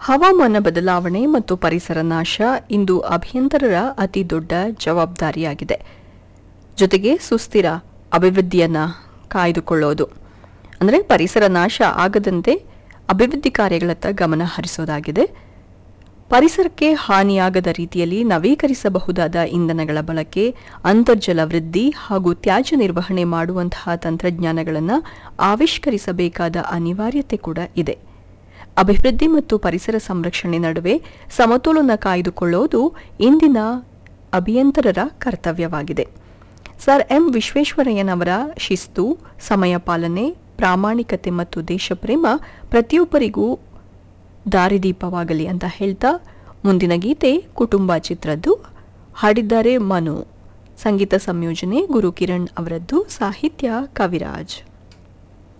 ಹವಾಮಾನ ಬದಲಾವಣೆ ಮತ್ತು ಪರಿಸರ ನಾಶ ಇಂದು ಅಭಿಯಂತರರ ಅತಿ ದೊಡ್ಡ ಜವಾಬ್ದಾರಿಯಾಗಿದೆ ಜೊತೆಗೆ ಸುಸ್ಥಿರ ಅಭಿವೃದ್ಧಿಯನ್ನ ಕಾಯ್ದುಕೊಳ್ಳೋದು ಅಂದರೆ ಪರಿಸರ ನಾಶ ಆಗದಂತೆ ಅಭಿವೃದ್ಧಿ ಕಾರ್ಯಗಳತ್ತ ಗಮನ ಹರಿಸೋದಾಗಿದೆ ಪರಿಸರಕ್ಕೆ ಹಾನಿಯಾಗದ ರೀತಿಯಲ್ಲಿ ನವೀಕರಿಸಬಹುದಾದ ಇಂಧನಗಳ ಬಳಕೆ ಅಂತರ್ಜಲ ವೃದ್ಧಿ ಹಾಗೂ ತ್ಯಾಜ್ಯ ನಿರ್ವಹಣೆ ಮಾಡುವಂತಹ ತಂತ್ರಜ್ಞಾನಗಳನ್ನು ಆವಿಷ್ಕರಿಸಬೇಕಾದ ಅನಿವಾರ್ಯತೆ ಕೂಡ ಇದೆ ಅಭಿವೃದ್ಧಿ ಮತ್ತು ಪರಿಸರ ಸಂರಕ್ಷಣೆ ನಡುವೆ ಸಮತೋಲನ ಕಾಯ್ದುಕೊಳ್ಳುವುದು ಇಂದಿನ ಅಭಿಯಂತರರ ಕರ್ತವ್ಯವಾಗಿದೆ ಸರ್ ಎಂ ವಿಶ್ವೇಶ್ವರಯ್ಯನವರ ಶಿಸ್ತು ಸಮಯ ಪಾಲನೆ ಪ್ರಾಮಾಣಿಕತೆ ಮತ್ತು ದೇಶಪ್ರೇಮ ಪ್ರತಿಯೊಬ್ಬರಿಗೂ ದಾರಿದೀಪವಾಗಲಿ ಅಂತ ಹೇಳ್ತಾ ಮುಂದಿನ ಗೀತೆ ಕುಟುಂಬ ಚಿತ್ರದ್ದು ಹಾಡಿದ್ದಾರೆ ಮನು ಸಂಗೀತ ಸಂಯೋಜನೆ ಗುರು ಕಿರಣ್ ಅವರದ್ದು ಸಾಹಿತ್ಯ ಕವಿರಾಜ್